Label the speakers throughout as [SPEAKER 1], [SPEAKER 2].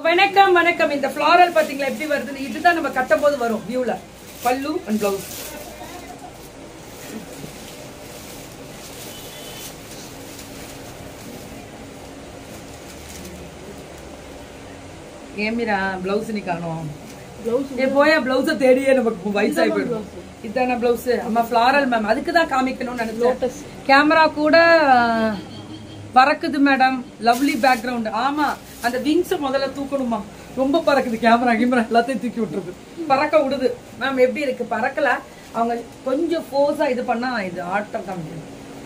[SPEAKER 1] வணக்கம் வணக்கம் இந்த ஃப்ளாரல் பாத்தீங்களா எப்படி வருது இதுதான் நம்ம கட்டும் போது வரும் வியூல பல்லு அண்ட் பிளவுஸ் ஏமிரா பிளவுஸ் நீ காணோம்
[SPEAKER 2] பிளவுஸ்
[SPEAKER 1] ஏ போய பிளவுஸ தேடியே நமக்கு வயசாகி போயிடும் இதான பிளவுஸ் அம்மா ஃப்ளாரல் மேம் அதுக்கு தான் காமிக்கணும்னு நினைச்சேன் கேமரா கூட அஹ், பறக்குது மேடம் லவ்லி பேக்ரவுண்ட் ஆமா அந்த விங்ஸ் முதல்ல தூக்கணுமா ரொம்ப பறக்குது கேமரா கேமரா எல்லாத்தையும் தூக்கி விட்டுருது பறக்க விடுது மேம் எப்படி இருக்கு பறக்கல அவங்க கொஞ்சம் ஃபோர்ஸா இது பண்ணா இது ஆட்டம் காமிக்குது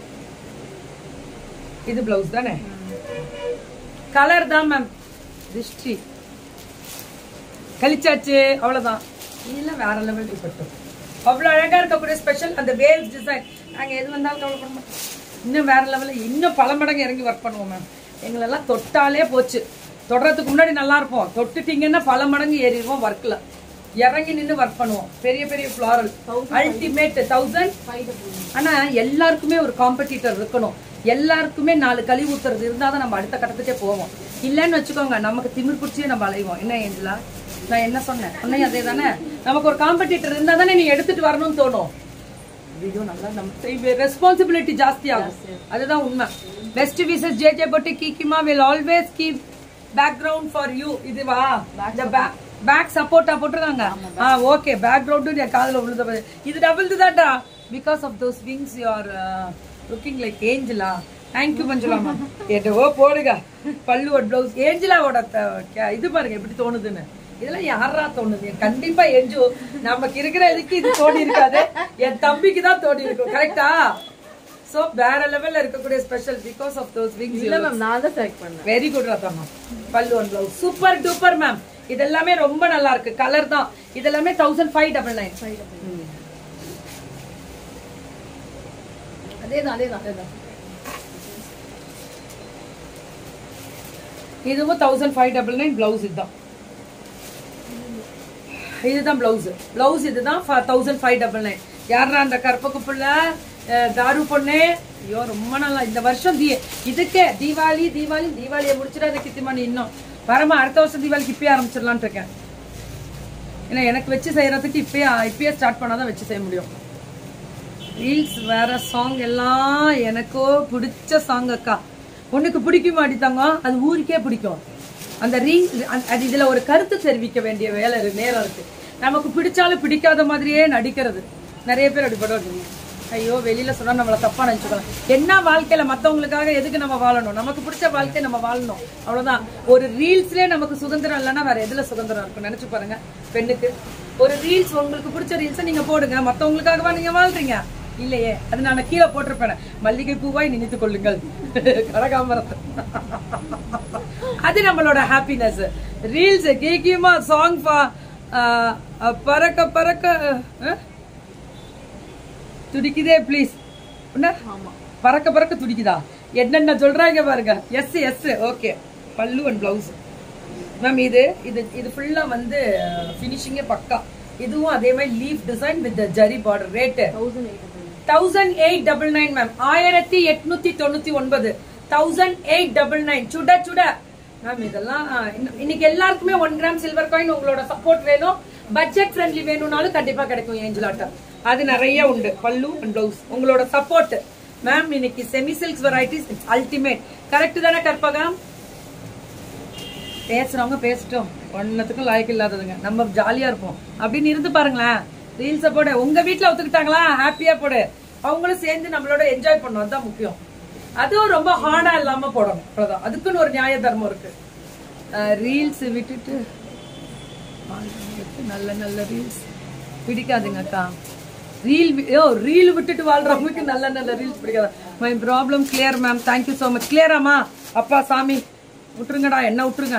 [SPEAKER 1] இது பிளவுஸ் தானே கலர் தான் மேம் திருஷ்டி கழிச்சாச்சு அவ்வளவுதான் இதெல்லாம் வேற லெவல் டிபட்டும் அவ்வளவு அழகா இருக்கக்கூடிய ஸ்பெஷல் அந்த வேல்ஸ் டிசைன் நாங்க எது வந்தாலும் கவலைப்பட மாட்டோம் இன்னும் வேற லெவல்ல இன்னும் பல மடங்கு இறங்கி ஒர்க் பண்ணுவோம் மேம் எங்களெல்லாம் தொட்டாலே போச்சு தொடுறதுக்கு முன்னாடி நல்லா இருப்போம் தொட்டுட்டீங்கன்னா பல மடங்கு ஏறிடுவோம் ஒர்க்ல இறங்கி நின்று ஒர்க் பண்ணுவோம் பெரிய பெரிய ஃபிளாரல் அல்டிமேட் தௌசண்ட் ஆனா எல்லாருக்குமே ஒரு காம்படிட்டர் இருக்கணும் எல்லாருக்குமே நாலு கழிவு ஊத்துறது இருந்தா தான் நம்ம அடுத்த கட்டத்துக்கே போவோம் இல்லைன்னு வச்சுக்கோங்க நமக்கு திமிர் பிடிச்சியே நம்ம அலைவோம் என்ன ஏஞ்சலா நான் என்ன சொன்னேன் சொன்னேன் அதே தானே நமக்கு ஒரு காம்படிட்டர் இருந்தா தானே நீ எடுத்துட்டு வரணும்னு தோணும் ஐயோ நல்லா நம்ம ரெஸ்பான்சிபிலிட்டி ஜாஸ்தி ஆகும் அதுதான் உண்மை பெஸ்ட் விசஸ் ஜே ஜே பட்டு கீக்கிமா will always keep background for you இதுவா இந்த பேக் பேக் சப்போர்ட்டா போட்டிருக்காங்க ஆ ஓகே பேக்ரவுண்டு என் காதுல விழுத பாரு. இது டபுள் தான்டா because of those wings you are looking like ஏஞ்சலா தேங்க்யூ மஞ்சுளாமா என்னவோ போடுங்க பல்லுவோட பிளவுஸ் ஏஞ்சலாவோட த- க- இது பாருங்க எப்படி தோணுதுன்னு இதெல்லாம் யாரா தோணுது கண்டிப்பா எஞ்சு நமக்கு இருக்கிற இதுக்கு இது தோணி இருக்காது என் தம்பிக்கு தான் தோணி இருக்கும் கரெக்டா சோ வேற லெவல்ல இருக்கக்கூடிய special because of those wings
[SPEAKER 2] இல்ல மேம் நான் தான் செலக்ட் பண்ணேன்
[SPEAKER 1] வெரி குட் ரத்தம்மா பல்லு one blouse super duper ma'am இதெல்லாமே ரொம்ப நல்லா இருக்கு கலர் தான் இதெல்லாமே தௌசண்ட் ஃபைவ் டபுள் நைன் அதேதான் அதேதான் அதேதான் இதுவும் thousand five double nine blouse இதுதான் இதுதான் பிளவுஸ் பிளவுஸ் இதுதான் தௌசண்ட் ஃபைவ் டபுள் நைன் யாரா அந்த கற்பக்கு புள்ள அஹ், தாரு பொண்ணு ஐயோ ரொம்ப நல்லா இந்த வருஷம் தீ இதுக்கே தீபாவளி தீபாவளி தீபாவளியை முடிச்சிடாத கித்திமணி இன்னும் வரமா அடுத்த வருஷம் தீபாவளிக்கு இப்பயே ஆரம்பிச்சிடலான்ட்டு இருக்கேன் ஏன்னா எனக்கு வச்சு செய்யறதுக்கு இப்பயே இப்பயே ஸ்டார்ட் பண்ணாதான் வச்சு செய்ய முடியும் ரீல்ஸ் வேற சாங் எல்லாம் எனக்கோ பிடிச்ச சாங் அக்கா உனக்கு பிடிக்குமா அடித்தாங்க அது ஊருக்கே பிடிக்கும் அந்த ரீல் அது இதுல ஒரு கருத்து தெரிவிக்க வேண்டிய வேலை இருக்கு நேரம் இருக்கு நமக்கு பிடிச்சாலும் பிடிக்காத மாதிரியே நடிக்கிறது நிறைய பேர் அப்படி படம் ஐயோ வெளியில சொன்னா நம்மள தப்பா நினைச்சுக்கலாம் என்ன வாழ்க்கையில மத்தவங்களுக்காக எதுக்கு நம்ம வாழணும் நமக்கு பிடிச்ச வாழ்க்கையை நம்ம வாழணும் அவ்வளவுதான் ஒரு ரீல்ஸ்லயே நமக்கு சுதந்திரம் இல்லைன்னா வேற எதுல சுதந்திரம் இருக்கும் நினைச்சு பாருங்க பெண்ணுக்கு ஒரு ரீல்ஸ் உங்களுக்கு பிடிச்ச ரீல்ஸை நீங்க போடுங்க மத்தவங்களுக்காகவா நீங்க வாழ்றீங்க இல்லையே அது நான் கீழே போட்டிருப்பேன் மல்லிகை பூவாய் நினைத்துக் கொள்ளுங்கள் கனகாம்பரத்தை அது நம்மளோட ஹாப்பினஸ் ரீல்ஸ் கேக்கியமா சாங் பறக்க பறக்க அஹ்? துடிக்குதே ப்ளீஸ் பறக்க பறக்க துடிக்குதா என்னென்ன சொல்றாங்க பாருங்க எஸ் எஸ் ஓகே பல்லு அண்ட் பிளவுஸ் மேம் இது இது இது ஃபுல்லா வந்து ஃபினிஷிங்கே பக்கா இதுவும் அதே மாதிரி leaf design with zari border rate
[SPEAKER 2] thousand eight
[SPEAKER 1] thousand eight double nine ma'am ஆயிரத்தி எட்நூத்தி தொண்ணூத்தி ஒன்பது தௌசண்ட் எயிட் டபுள் நைன் சுட சுட மேம் இதெல்லாம் இன்ன- இன்னைக்கு எல்லாருக்குமே ஒன் கிராம் சில்வர் காயின் உங்களோட சப்போர்ட் வேணும் பட்ஜெட் ஃப்ரெண்ட்லி வேணும்னாலும் கண்டிப்பா கிடைக்கும் ஏஞ்சலாட்டம் அது நிறைய உண்டு பல்லு அண்ட் பிளவுஸ் உங்களோட சப்போர்ட் மேம் இன்னைக்கு semi silks varieties ultimate correct தானே கற்பகம் பேசுறவங்க பேசட்டும் ஒன்னத்துக்கும் லாய்க்கு இல்லாததுங்க நம்ம ஜாலியா இருப்போம் அப்படின்னு இருந்து பாருங்களேன் ரீல்ஸ போடு உங்க வீட்ல ஒத்துக்கிட்டாங்களா ஹாப்பியா போடு அவங்களும் சேர்ந்து நம்மளோட என்ஜாய் பண்ணணும் அதுதான் முக்கியம் அதுவும் ரொம்ப ஹார்டா இல்லாம போடணும் அவ்வளவுதான் அதுக்குன்னு ஒரு நியாய தர்மம் இருக்கு ரீல்ஸ் விட்டுட்டு வாழ்றவங்களுக்கு நல்ல நல்ல ரீல்ஸ் பிடிக்காதுங்க அக்கா ரீல் ஓ ரீல் விட்டுட்டு வாழ்றவங்களுக்கு நல்ல நல்ல ரீல்ஸ் பிடிக்காது my problem clear ma'am thank you so much கிளியராமா அப்பா சாமி விட்டுருங்கடா என்ன விட்டுருங்க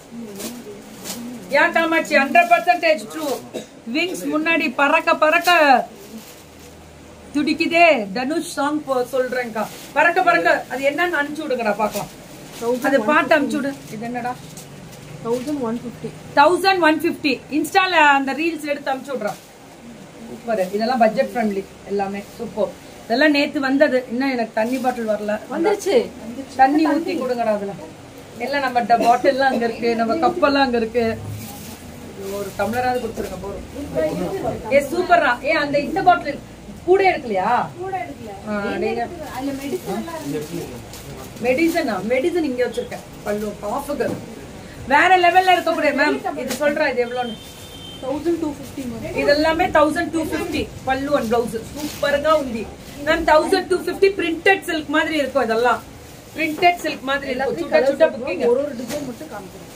[SPEAKER 1] ஏன் Kamatchi hundred percentage true wings முன்னாடி பறக்க பறக்க துடிக்குதே தனுஷ் சாங் சொல்றேன்க்கா பறக்க பறக்க அது என்னன்னு அனுப்பிச்சு விடுங்கடா பார்க்கலாம் அது பாட்டு அனுப்பிச்சு விடு இது என்னடா
[SPEAKER 2] thousand one fifty
[SPEAKER 1] thousand one fifty இன்ஸ்டால அந்த ரீல்ஸ் எடுத்து அனுப்பிச்சு விடுறான் சூப்பர் இதெல்லாம் பட்ஜெட் ஃப்ரெண்ட்லி எல்லாமே சூப்பர் இதெல்லாம் நேத்து வந்தது இன்னும் எனக்கு தண்ணி பாட்டில் வரல
[SPEAKER 2] வந்துருச்சு
[SPEAKER 1] தண்ணி ஊத்தி கொடுங்கடா அதுல எல்லாம் நம்ம பாட்டில்லாம் அங்க இருக்கு நம்ம கப்பெல்லாம் அங்க இருக்கு ஐயோ, ஒரு டம்ளராவது கொடுத்துருங்க போறோம் ஏ சூப்பர்ரா ஏ அந்த இந்த பாட்டில் கூட எடுக்கலையா ஆ, நீங்க மெடிசனா மெடிசன் இங்க வச்சிருக்கேன் பல்லு காஃபுக்கு வேற லெவல்ல இருக்கக்கூடிய மேம் இது சொல்றேன் இது எவ்வளோன்னு
[SPEAKER 2] தௌசண்ட் டூ ஃபிஃப்டி மேம்
[SPEAKER 1] இது எல்லாமே தௌசண்ட் டூ ஃபிஃப்டி பல்லு அண்ட் பிளவுஸ் சூப்பருங்க உந்தி ma'am thousand two fifty printed silk மாதிரி இருக்கும் இதெல்லாம் பிரிண்டட் சில்க் மாதிரி இருக்கும் சுட்ட சுட்ட புக்கிங்
[SPEAKER 2] ஒரு ஒரு டிசைன் மட்டும் காமிக்கிறேன்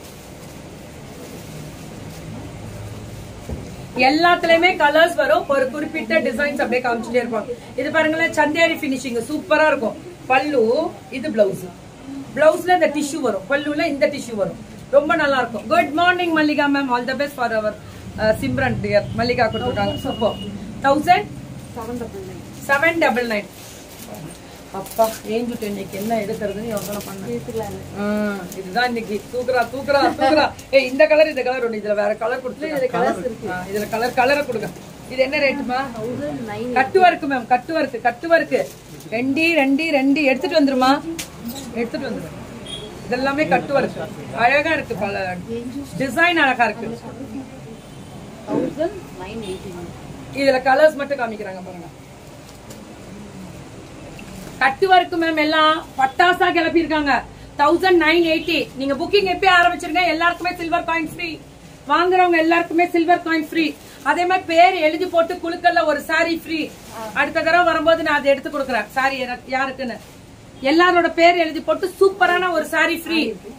[SPEAKER 1] எல்லாத்துலயுமே கலர்ஸ் வரும் ஒரு குறிப்பிட்ட டிசைன்ஸ் அப்படியே காமிச்சுட்டே இருப்பாங்க இது பாருங்களேன் சந்தியாரி பினிஷிங் சூப்பரா இருக்கும் பல்லு இது பிளவுஸ் பிளவுஸ்ல இந்த டிஷ்யூ வரும் பல்லுல இந்த டிஷ்யூ வரும் ரொம்ப நல்லா இருக்கும் good morning Mallika ma'am all the best for our Simran dear Mallika கொடுத்துருக்காங்க super thousand
[SPEAKER 2] seven double nine
[SPEAKER 1] seven double nine அப்பா ஏஞ்சுட்டு இன்னைக்கு என்ன எடுக்கிறதுன்னு யோசனை பண்ணேன்
[SPEAKER 2] பேசிக்கலாம்
[SPEAKER 1] ஆ, இதுதான் இன்னைக்கு தூக்குறா தூக்குறா தூக்குறா ஏய் இந்த கலர் இந்த கலர் ஒண்ணு இதுல வேற கலர் கொடுத்து இதுல கலர் கலரை கொடுங்க இது என்ன ரேட்டுமா
[SPEAKER 2] thousand nine
[SPEAKER 1] cut work ma'am cut work cut work ரெண்டி ரெண்டி ரெண்டு எடுத்துட்டு வந்துருமா எடுத்துட்டு வந்துரு இதெல்லாமே கட்டு ஒர்க்கு அழகா இருக்கு பல டிசைன் அழகா இருக்கு
[SPEAKER 2] தௌசண்ட் நைன் எயிட்டி மேம்
[SPEAKER 1] இதுல கலர்ஸ் மட்டும் காமிக்கிறாங்க பாருங்க கட்டு ஒர்க்கு மேம் எல்லாம் பட்டாசா கிளப்பியிருக்காங்க தௌசண்ட் நைன் எயிட்டி நீங்க புக்கிங் எப்பயே ஆரம்பிச்சிருங்க எல்லாருக்குமே சில்வர் காயின் ஃப்ரீ வாங்குறவங்க எல்லாருக்குமே சில்வர் காயின் ஃப்ரீ அதே மாதிரி பேர் எழுதி போட்டு குழுக்கல்ல ஒரு saree ஃப்ரீ அடுத்த தடவை வரும்போது நான் அதை எடுத்து கொடுக்குறேன் சாரி யாருக்குன்னு எல்லாரோட பேர் எழுதி போட்டு சூப்பரான ஒரு saree ஃப்ரீ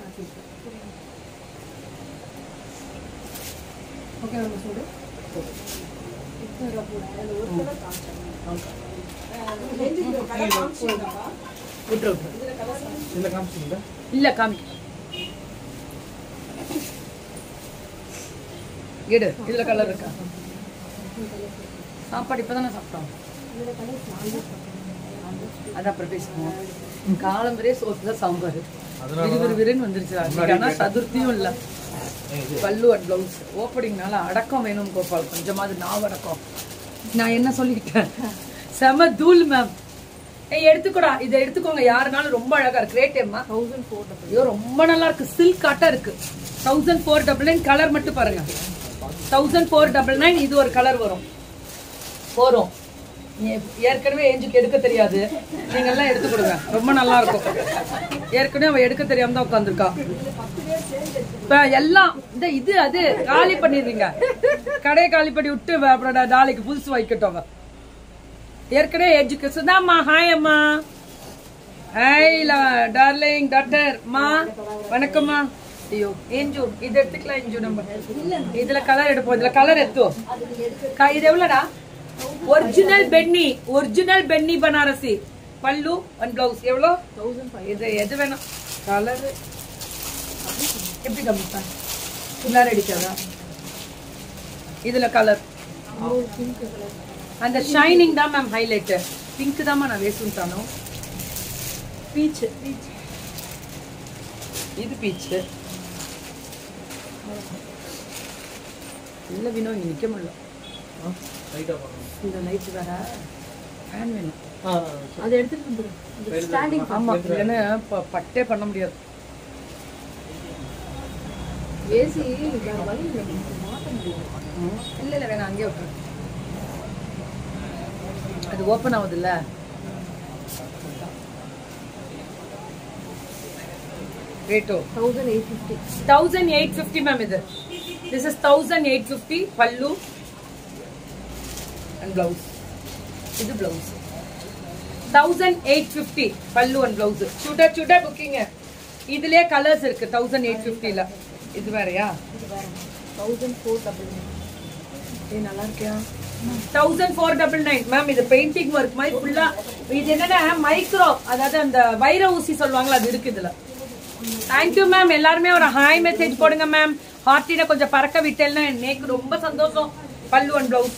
[SPEAKER 1] ஓகே சொல்லு விட்ரு விட்ரு இல்ல காமிக்க எடு இதுல கலர் இருக்கா சாப்பாடு இப்பதானே சாப்பிட்டோம் அதான் அப்புறம் பேசுவோம் காலம்பரே சோத்துல சாம்பார் விறு விறுன்னு வந்துருச்சு அன்னைக்கு ஆனா சதுர்த்தியும் இல்ல பல்லு அண்ட் பிளவுஸ் ஓப்பனிங்னால அடக்கம் வேணும் கோபால் கொஞ்சமாவது நான் அடக்கம் நான் என்ன சொல்லிட்டேன் செம தூள் மேம் ஏய் எடுத்துக்கோடா இதை எடுத்துக்கோங்க யாருனாலும் ரொம்ப அழகா இருக்கு ரேட் ஏம்மா
[SPEAKER 2] தௌசண்ட் ஃபோர் டபுள்
[SPEAKER 1] ஐயோ ரொம்ப நல்லா இருக்கு சில்க் காட்டா இருக்கு thousand four double nine colour மட்டும் பாருங்க தௌசண்ட் ஃபோர் டபுள் நைன் இது ஒரு கலர் வரும் வரும் ஏ- ஏற்கனவே ஏஞ்சுக்கு எடுக்க தெரியாது நீங்க எல்லாம் எடுத்து கொடுங்க ரொம்ப நல்லா இருக்கும் ஏற்கனவே அவ எடுக்க தெரியாம தான் உட்காந்துருக்கா இப்ப எல்லாம் இந்த இது அது காலி பண்ணிடுறீங்க கடையை காலி பண்ணி விட்டு வ- அப்புறம் நான் நாளைக்கு புதுசு வைக்கட்டும் அவ. ஏற்கனவே ஏஜுக்கு சுதாம்மா ஹாய் அம்மா ஹாய் டார்லிங் டாக்டர் மா வணக்கம்மா ஐயோ ஏஞ்சு இது எடுத்துக்கலாம் ஏஞ்சு நம்ம இதுல கலர் எடுப்போம் இதுல கலர் எடுத்தோம் க- இது எவ்வளோடா ஒரிஜினல் பென்னி ஒரிஜினல் பென்னி பனாரசி பல்லு அண்ட் பிளவுஸ் எவ்வளோ
[SPEAKER 2] தௌசண்ட் ஃபைவ்
[SPEAKER 1] இது எது வேணும் கலர் எப்படி கம்மிப்பேன் உள்ளார அடிக்காதா இதுல கலர்
[SPEAKER 2] பிங்க் கலர்
[SPEAKER 1] அந்த ஷைனிங் தான் மேம் ஹைலைட் பிங்க் தான் நான் வேசுட்டானோ
[SPEAKER 2] பீச்
[SPEAKER 1] இது பீச் இல்ல வினோ இங்க நிக்க முடியல இந்த லைட் வேற ஃபேன் வேணும்
[SPEAKER 2] அதை எடுத்துட்டு வந்துடும் ஸ்டாண்டிங்
[SPEAKER 1] ஆமா இல்லைன்னா ப- பட்டே பண்ண முடியாது
[SPEAKER 2] ஏசி வேற வழி இல்லை மாட்ட முடியும்
[SPEAKER 1] ம். இல்ல இல்ல வேணாம் அங்கேயே விட்டுரு அது ஓப்பன் ஆகுது இல்ல ரேட்டோ
[SPEAKER 2] thousand eight fifty
[SPEAKER 1] thousand eight fifty ma'am இது this is thousand eight fifty பல்லு அண்ட் பிளவுஸ் இது பிளவுஸ் தௌசண்ட் எயிட் ஃபிஃப்டி பல்லு அண்ட் பிளவுஸ் சுட சுட புக்கிங்க இதுலயே கலர்ஸ் இருக்கு தௌசண்ட் எயிட் ஃபிஃப்டில இது வேறயா
[SPEAKER 2] இது வேற தௌசண்ட் ஃபோர் டபுள் நைன்
[SPEAKER 1] ஏய் நல்லா இருக்கியா thousand four double nine ma'am இது பெயிண்டிங் ஒர்க் மாதிரி ஃபுல்லா இது என்னன்னா மைக்ரோ அதாவது அந்த வைர ஊசி சொல்லுவாங்களா அது இருக்கு இதுல தேங்க்யூ மேம் எல்லாருமே ஒரு ஹாய் மெசேஜ் போடுங்க மேம் ஹார்ட்டின கொஞ்சம் பறக்க விட்டேன்னா எனக்கு ரொம்ப சந்தோஷம் பல்லு அண்ட் பிளவுஸ்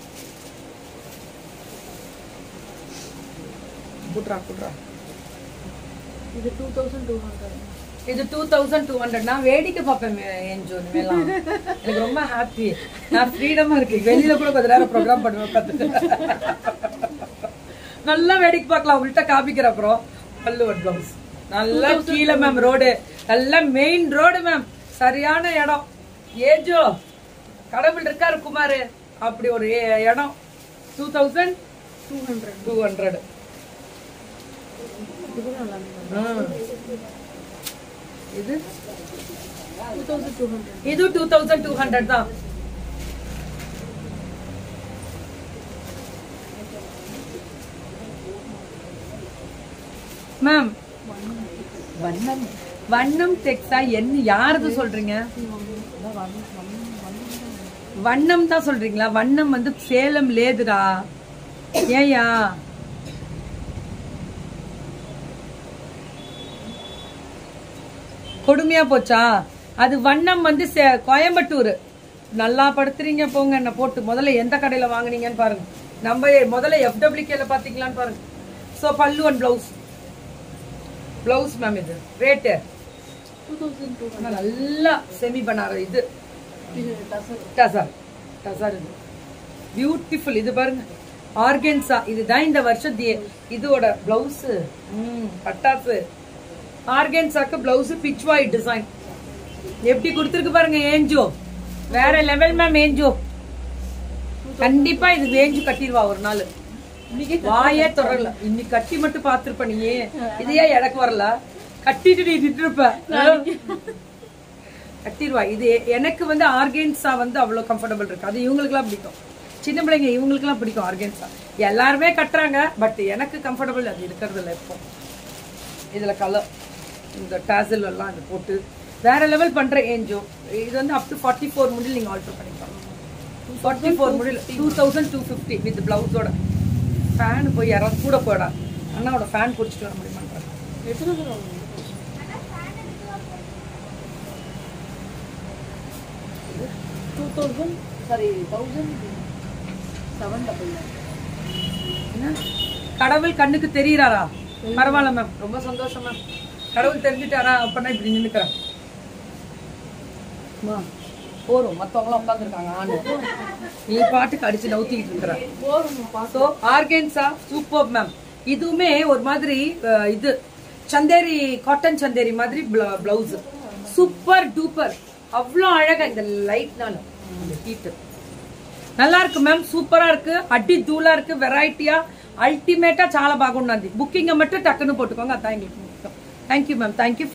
[SPEAKER 1] குட்ரா குட்ரா
[SPEAKER 2] இது டூ தௌசண்ட் டூ ஹண்ட்ரட்
[SPEAKER 1] இது டூ தௌசண்ட் டூ ஹண்ட்ரட் நான் வேடிக்கை பார்ப்பேன் என்ஜோ இனிமேலாம் எனக்கு ரொம்ப ஹாப்பி நான் ஃப்ரீடமா இருக்கு வெளியில கூட கொஞ்ச நேரம் ப்ரோக்ராம் பண்ணுவேன் பார்த்துட்டு நல்லா வேடிக்கை பார்க்கலாம் உங்கள்கிட்ட காமிக்கிற அப்புறம் பல்லு ஒன் பிளவுஸ் நல்லா கீழே மேம் ரோடு எல்லாம் மெயின் ரோடு மேம் சரியான இடம் ஏஜோ கடவுள் இருக்காரு குமார் அப்படி ஒரு ஏ- இடம் two thousand
[SPEAKER 2] two hundred
[SPEAKER 1] two hundred
[SPEAKER 2] இது கூட நல்லா இருக்கு
[SPEAKER 1] இது
[SPEAKER 2] டூ தௌசண்ட் டூ ஹண்ட்ரட்
[SPEAKER 1] இது டூ தௌசண்ட் டூ ஹண்ட்ரட் தான் மேம் வண்ணம் வண்ணம் டெக்ஸா என்ன யாரது சொல்றீங்க வண்ணம் தான் சொல்றீங்களா வண்ணம் வந்து சேலம் லேதுடா ஏயா கொடுமையா போச்சா அது வண்ணம் வந்து சே- கோயம்புத்தூர் நல்லா படுத்துறீங்க போங்க என்ன போட்டு முதல்ல எந்த கடையில வாங்குனீங்கன்னு பாருங்க நம்ம முதல்ல எஃப்டபிள்யூகேல பாத்தீங்களான்னு பாருங்க சோ பல்லு அண்ட் பிளவுஸ் பிளவுஸ் மேம் இது ரேட்டு
[SPEAKER 2] டூ தௌசண்ட் டூ
[SPEAKER 1] நல்லா செமி பனார இது
[SPEAKER 2] இது டசர்
[SPEAKER 1] டசார் டசார் இது பியூட்டிஃபுல் இது பாருங்க ஆர்கன்ஸா இதுதான் இந்த வருஷம் தி- இதோட பிளவுஸ் ம் பட்டாசு ஆர்கன்ஸாக்கு பிளவுஸ் பிச் ஒயிட் டிசைன் எப்படி கொடுத்துருக்கு பாருங்க ஏஞ்சோ வேற லெவல் மேம் ஏஞ்சோ கண்டிப்பா இது வேஞ்சு கட்டிடுவா ஒரு நாள் வாயே தொடரல இன்னைக்கு கட்டி மட்டும் பாத்துருப்ப நீயே இதையே எனக்கு வரல கட்டிட்டு நீ நின்றுப்ப கட்டிடுவா இது எனக்கு வந்து ஆர்கேன்ஸா வந்து அவ்வளவு கம்ஃபர்டபுள் இருக்கு அது இவங்களுக்குலாம் பிடிக்கும் சின்ன பிள்ளைங்க இவங்களுக்குலாம் பிடிக்கும் ஆர்கேன்ஸா எல்லாருமே கட்டுறாங்க பட் எனக்கு கம்ஃபர்டபுள் அது இருக்கிறது இல்லை இப்போ இதுல கலர் இந்த டாசல் எல்லாம் இது போட்டு வேற லெவல் பண்ற ஏஞ்சோ இது வந்து அப் டு ஃபார்ட்டி ஃபோர் முடில் நீங்க ஆல்டர் பண்ணிக்கலாம் ஃபார்ட்டி ஃபோர் முடில் two thousand two fifty with பிளவுஸோட ஃபேன் போய் யாராவது கூட போடா அண்ணாவோட ஃபேன் பிடிச்சிட்டு வர முடியுமான்றாங்க
[SPEAKER 2] எத்தனை தடவை வாங்குனீங்க? Two thousand sorry thousand seven double nine
[SPEAKER 1] என்ன? கடவுள் கண்ணுக்கு தெரியறாரா பரவாயில்ல மேம் ரொம்ப சந்தோஷம் மேம் கடவுள் தெரிஞ்சுட்டாரா அப்பனா இப்படி நின்னுக்கிறேன் அம்மா, போறோம் மத்தவங்க உட்காந்துருக்காங்க ஆணு நீ பாட்டுக்கு அடிச்சு நவுத்திக்கிட்டு இருக்கிற
[SPEAKER 2] போதும்
[SPEAKER 1] ஸோ ஆர்கேன்ஸா சூப்பர் மேம் இதுவுமே ஒரு மாதிரி அஹ், இது சந்தேரி காட்டன் சந்தேரி மாதிரி பிளவுஸ் சூப்பர் டூப்பர் அவ்வளோ அழகா இந்த லைட்னால இந்த ஹீட்டு நல்லா இருக்கு மேம் సూపరా இருக்கு అడ్డి దూలా இருக்கு వెరైటీయా అల్టిమేటా చాలా బాగున్నది బుకింగ్ మట్టు టక్కును పట్టుకోండి అதான் எங்களுக்கு முக்கியம் தேங்க்யூ மேம் தேங்க்யூ